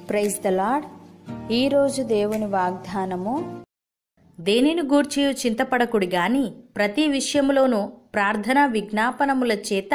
praise the lord ఈరోజు దేవుని వాగ్దానము దేనిని గూర్చియు చింతపడకుడి గాని ప్రతి విషయములోనూ ప్రార్థన విజ్ఞాపనముల చేత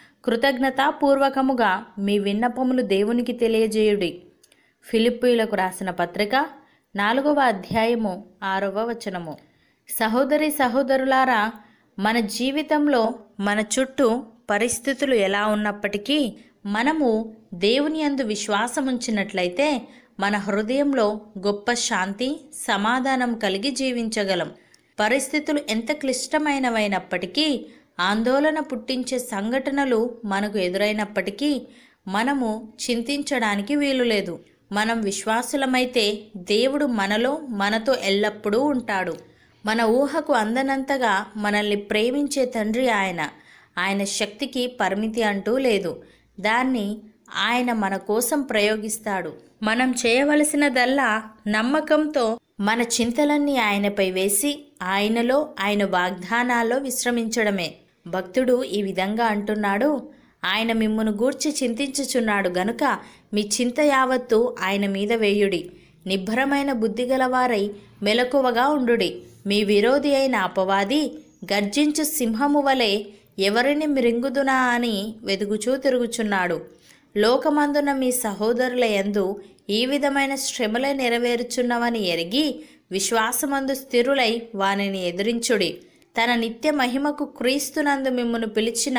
కృతజ్ఞతాపూర్వకముగా మీ విన్నపములు దేవునికి తెలియజేయుడి ఫిలిప్పీలకు రాసిన పత్రిక నాలుగవ అధ్యాయము ఆరవ వచనము సహోదరి సహోదరులారా మన జీవితంలో మన చుట్టూ పరిస్థితులు ఎలా ఉన్నప్పటికీ మనము దేవుని యందు విశ్వాసముంచినట్లయితే మన హృదయంలో గొప్ప శాంతి సమాధానం కలిగి జీవించగలం పరిస్థితులు ఎంత క్లిష్టమైనవైనప్పటికీ ఆందోళన పుట్టించే సంఘటనలు మనకు ఎదురైనప్పటికీ మనము చింతించడానికి వీలు లేదు మనం విశ్వాసులమైతే దేవుడు మనలో మనతో ఎల్లప్పుడూ ఉంటాడు మన ఊహకు అందనంతగా మనల్ని ప్రేమించే తండ్రి ఆయన ఆయన శక్తికి పరిమితి అంటూ లేదు దాన్ని ఆయన మన కోసం ప్రయోగిస్తాడు మనం చేయవలసినదల్లా నమ్మకంతో మన చింతలన్నీ ఆయనపై వేసి ఆయనలో ఆయన వాగ్దానాల్లో విశ్రమించడమే భక్తుడు ఈ విధంగా అంటున్నాడు ఆయన మిమ్మును గూర్చి చింతించుచున్నాడు గనుక మీ చింత యావత్తు ఆయన మీద వేయుడి నిబ్బరమైన బుద్ధిగలవారై మెలకువగా ఉండుడి మీ విరోధి అయిన అపవాది గర్జించు సింహము వలె ఎవరిని మృంగుదునా అని వెదుగుచూ తిరుగుచున్నాడు లోకమందున మీ సహోదరుల యందు ఈ విధమైన శ్రమలే నెరవేరుచున్నవని ఎరిగి విశ్వాసమందు స్థిరులై వానిని ఎదిరించుడి తన నిత్య మహిమకు క్రీస్తునందు మిమ్మును పిలిచిన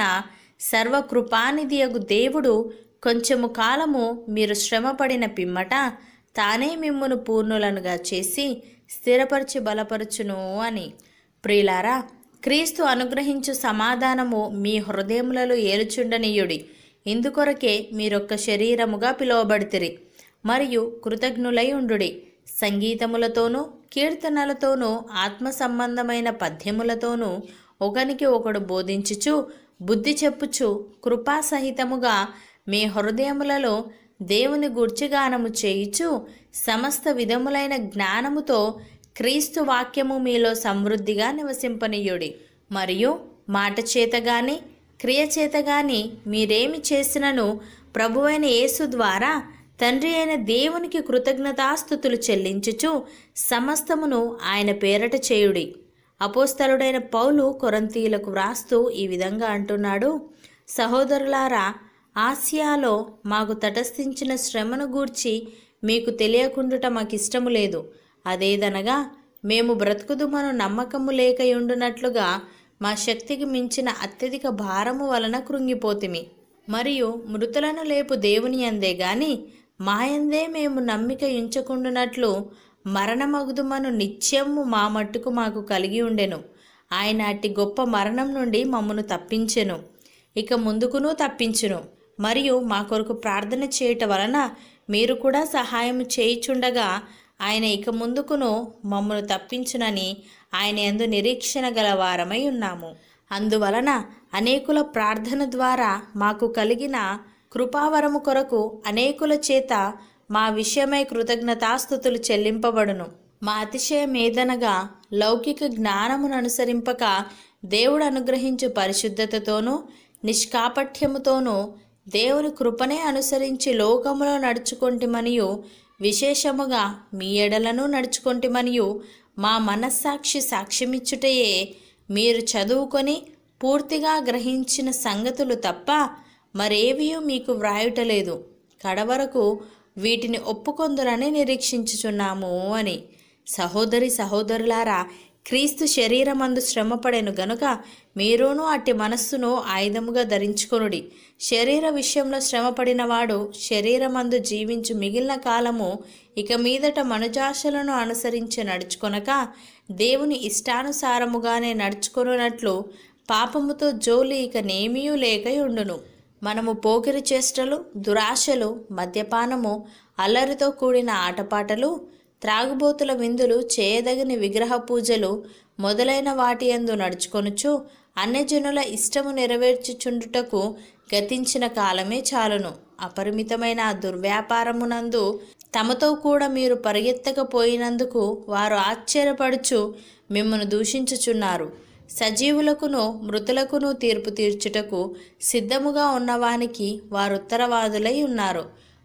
సర్వకృపానిధియగు దేవుడు కొంచెము కాలము మీరు శ్రమపడిన పిమ్మట తానే మిమ్మును పూర్ణులనుగా చేసి స్థిరపరిచి బలపరచును అని ప్రియులారా క్రీస్తు అనుగ్రహించు సమాధానము మీ హృదయములలో ఏలుచుండనీయుడి ఇందుకొరకే మీరొక్క శరీరముగా పిలువబడితిరి మరియు కృతజ్ఞులై ఉండుడి సంగీతములతోనూ కీర్తనలతోనూ ఆత్మ సంబంధమైన పద్యములతోనూ ఒకనికి ఒకడు బోధించుచు బుద్ధి చెప్పుచు కృపాసహితముగా మీ హృదయములలో దేవుని గూర్చిగానము చేయుచు సమస్త విధములైన జ్ఞానముతో క్రీస్తు వాక్యము మీలో సమృద్ధిగా నివసింపనీయుడి మరియు మాట చేత గాని క్రియ చేత గాని మీరేమి చేసినను ప్రభువైన యేసు ద్వారా తండ్రి అయిన దేవునికి కృతజ్ఞతాస్థుతులు చెల్లించుచు సమస్తమును ఆయన పేరట చేయుడి అపోస్తలుడైన పౌలు కొరంతీయులకు వ్రాస్తూ ఈ విధంగా అంటున్నాడు సహోదరులారా ఆసియాలో మాకు తటస్థించిన శ్రమను గూర్చి మీకు తెలియకుండుట మాకిష్టము లేదు అదేదనగా మేము బ్రతుకుదుమను నమ్మకము లేకయుండునట్లుగా మా శక్తికి మించిన అత్యధిక భారము వలన కృంగిపోతిమి మరియు మృతులను లేపు దేవుని అందే గాని మాయందే మేము నమ్మిక ఉంచకుండునట్లు మరణమగుదుమను నిత్యము మా మట్టుకు మాకు కలిగి ఉండెను ఆయన అట్టి గొప్ప మరణం నుండి మమ్మను తప్పించెను ఇక ముందుకును తప్పించును మరియు మా కొరకు ప్రార్థన చేయట వలన మీరు కూడా సహాయం చేయుచుండగా ఆయన ఇక ముందుకును మమ్మను తప్పించునని ఆయన ఎందు నిరీక్షణ గల వారమై ఉన్నాము అందువలన అనేకుల ప్రార్థన ద్వారా మాకు కలిగిన కృపావరము కొరకు అనేకుల చేత మా విషయమై కృతజ్ఞతాస్థుతులు చెల్లింపబడును మా అతిశయం ఏదనగా లౌకిక జ్ఞానమును అనుసరింపక దేవుడు అనుగ్రహించు పరిశుద్ధతతోనూ నిష్కాపఠ్యముతోనూ దేవుని కృపనే అనుసరించి లోకములో నడుచుకొంటిమనియు విశేషముగా మీ ఎడలను నడుచుకొంటిమనియు మా మనస్సాక్షి సాక్ష్యమిచ్చుటయే మీరు చదువుకొని పూర్తిగా గ్రహించిన సంగతులు తప్ప మరేవియూ మీకు వ్రాయుటలేదు కడవరకు వీటిని ఒప్పుకొందురని నిరీక్షించుచున్నాము అని సహోదరి సహోదరులారా క్రీస్తు శరీరమందు శ్రమపడెను గనుక మీరును అట్టి మనస్సును ఆయుధముగా ధరించుకొనుడి శరీర విషయంలో శ్రమపడినవాడు శరీరమందు జీవించు మిగిలిన కాలము ఇక మీదట మనుజాశలను అనుసరించి నడుచుకొనక దేవుని ఇష్టానుసారముగానే నడుచుకొనున్నట్లు పాపముతో జోలి ఇక నేమియూ లేక ఉండును మనము పోకిరి చేష్టలు దురాశలు మద్యపానము అల్లరితో కూడిన ఆటపాటలు త్రాగుబోతుల విందులు చేయదగిన విగ్రహ పూజలు మొదలైన వాటి యందు నడుచుకొనుచు అన్యజనుల ఇష్టము నెరవేర్చుచుండుటకు గతించిన కాలమే చాలును అపరిమితమైన ఆ దుర్వ్యాపారమునందు తమతో కూడా మీరు పరిగెత్తకపోయినందుకు వారు ఆశ్చర్యపడుచు మిమ్మను దూషించుచున్నారు సజీవులకును మృతులకును తీర్పు తీర్చుటకు సిద్ధముగా ఉన్నవానికి వారు ఉత్తరవాదులై ఉన్నారు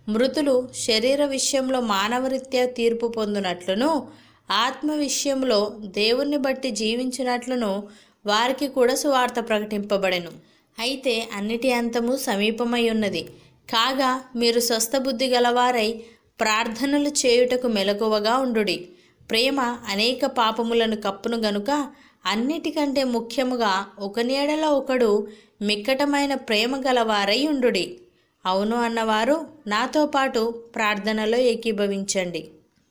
మృతులు శరీర విషయంలో మానవరీత్యా తీర్పు పొందినట్లును ఆత్మ విషయంలో దేవుణ్ణి బట్టి జీవించినట్లును వారికి కూడా సువార్త ప్రకటింపబడెను అయితే అన్నిటి అంతము సమీపమై ఉన్నది కాగా మీరు స్వస్థ బుద్ధి గలవారై ప్రార్థనలు చేయుటకు మెలకువగా ఉండుడి ప్రేమ అనేక పాపములను కప్పును గనుక అన్నిటికంటే ముఖ్యముగా ఒకనేడల ఒకడు మిక్కటమైన ప్రేమ గలవారై ఉండుడి అవును అన్నవారు నాతో పాటు ప్రార్థనలో ఏకీభవించండి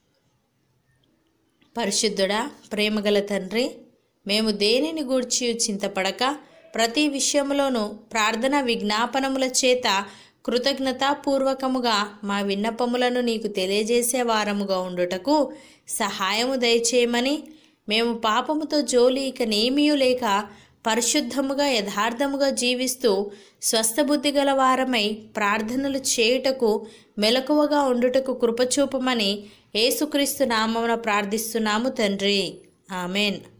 పరిశుద్ధుడా ప్రేమగల తండ్రి మేము దేనిని గూర్చి చింతపడక ప్రతి విషయంలోనూ ప్రార్థన విజ్ఞాపనముల చేత కృతజ్ఞతాపూర్వకముగా మా విన్నపములను నీకు తెలియజేసే వారముగా ఉండుటకు సహాయము దయచేయమని మేము పాపముతో జోలి ఇక నేమియూ లేక పరిశుద్ధముగా యథార్థముగా జీవిస్తూ స్వస్థబుద్ధి గల వారమై ప్రార్థనలు చేయుటకు మెలకువగా ఉండుటకు కృపచూపమని యేసుక్రీస్తు నామమున ప్రార్థిస్తున్నాము తండ్రి ఆమెన్